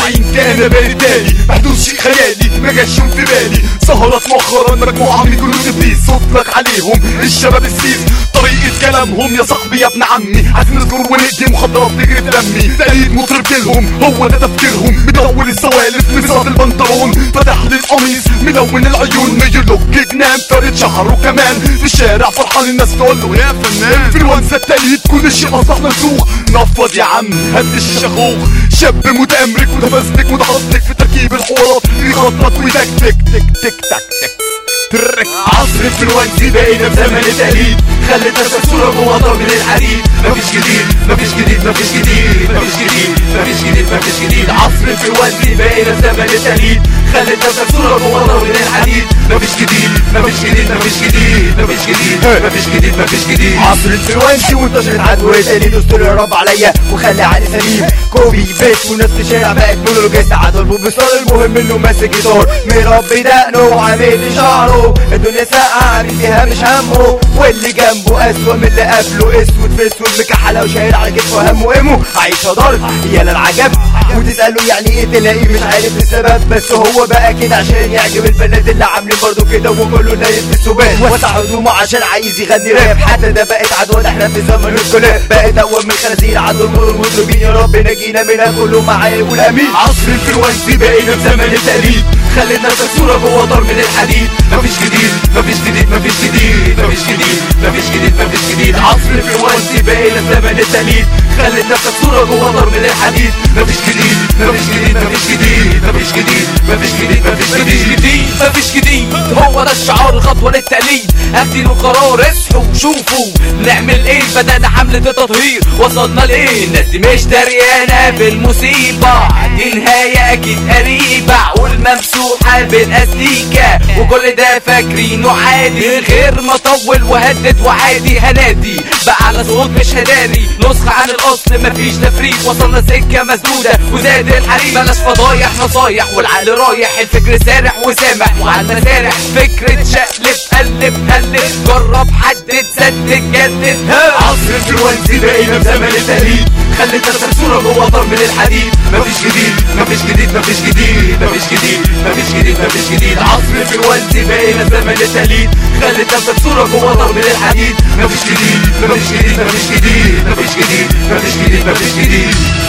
المستمعين كان بالي تالي محدود شيء خيالي ما جاش يوم في بالي سهرت مؤخرا مجموعة من كل تبليس صوتك عليهم الشباب السيس طريقة كلامهم يا صاحبي يا ابن عمي عايزين نذكر ونقدي مخدرات تجري في دمي تقليد مطرب لهم هو ده تفكيرهم مدول السوالف مساط البنطلون فتح لي القميص ملون العيون ميلوك جنان فارد شعره كمان في الشارع فرحان الناس تقول له يا فنان في الونسة التقليد كل شيء اصبح منسوخ نفض يا عم هد الشيخوخ شاب متأمرك متفزلك متحصلك في تركيب الحوارات يخطط ويتك تك تك تك تك تك ترك عصر الفلونسي بقينا في زمن التقليد خلت نفسك صورة جوه ضرب من الحديد مفيش جديد مفيش جديد مفيش جديد مفيش جديد مفيش جديد مفيش جديد عصر الفلونسي بقينا في زمن التقليد خلت نفسك صورة جوه ضرب من الحديد مفيش جديد مفيش جديد مفيش جديد مفيش جديد مفيش جديد مفيش جديد عصر الفلونسي وانتشرت عدوى تاني دستور يا رب عليا وخلي عقلي سليم كوبي بيت والناس في الشارع بقت مونولوجيست عدوى البوبستار المهم انه ماسك جيتار مربي دقنه وعامل شعره الدنيا ساقعة مين فيها مش همه واللي جنبه اسوأ من اللي قبله اسود في اسود مكحلة وشايل على كتفه همه وامه عايشة ضرب يالا العجب وتسأله يعني ايه تلاقيه مش عارف السبب بس هو بقى كده عشان يعجب البنات اللي عاملين برضه كده وكله نايم في السبات وسع هدومه عشان عايز يغني راب حتى ده بقت عدوى ده احنا في زمن الكلاب بقت اول من خنازير عدو المر المطربين يا رب نجينا منها كله معاه يقول امين عصر الفلونسي بقينا في زمن التقليد خلت نفسك صورة جوه ضرب من الحديد مفيش جديد مفيش جديد مفيش جديد مفيش جديد مفيش جديد مفيش جديد عصر الفلونسي بقينا في زمن التقليد خلت نفسك صورة جوه ضرب من الحديد مفيش جديد مفيش جديد مفيش جديد مفيش جديد مفيش جديد مفيش مفيش جديد جديد مفيش جديد هو ده الشعار الخطوة للتقليد اخدين القرار اصحوا شوفوا نعمل ايه بدأنا حملة التطهير وصلنا لايه الناس دي مش دريانة بالمصيبة دي نهاية اكيد قريبة عقول ممسوحة بالاستيكة وكل ده فاكرينه عادي من غير ما اطول وهدد وعادي هنادي بقى على صوت مش هداري نسخة عن الاصل مفيش تفريق وصلنا سكة مسدودة وزاد الحريق بلاش فضايح نصايح والعقل رايح الفكر سارح وسامح وعلى المسارح فكرة شقلب قلب قلب جرب حدد سدد جدد ها عصر الفلونسي بقينا في زمن التقليد خلت نفسك صورة جوه ضرب من الحديد مفيش جديد مفيش جديد مفيش جديد مفيش جديد مفيش جديد مفيش جديد عصر الفلونسي بقينا في زمن التقليد خلت نفسك صورة جوه ضرب من الحديد مفيش جديد مفيش جديد مفيش جديد مفيش جديد مفيش جديد مفيش جديد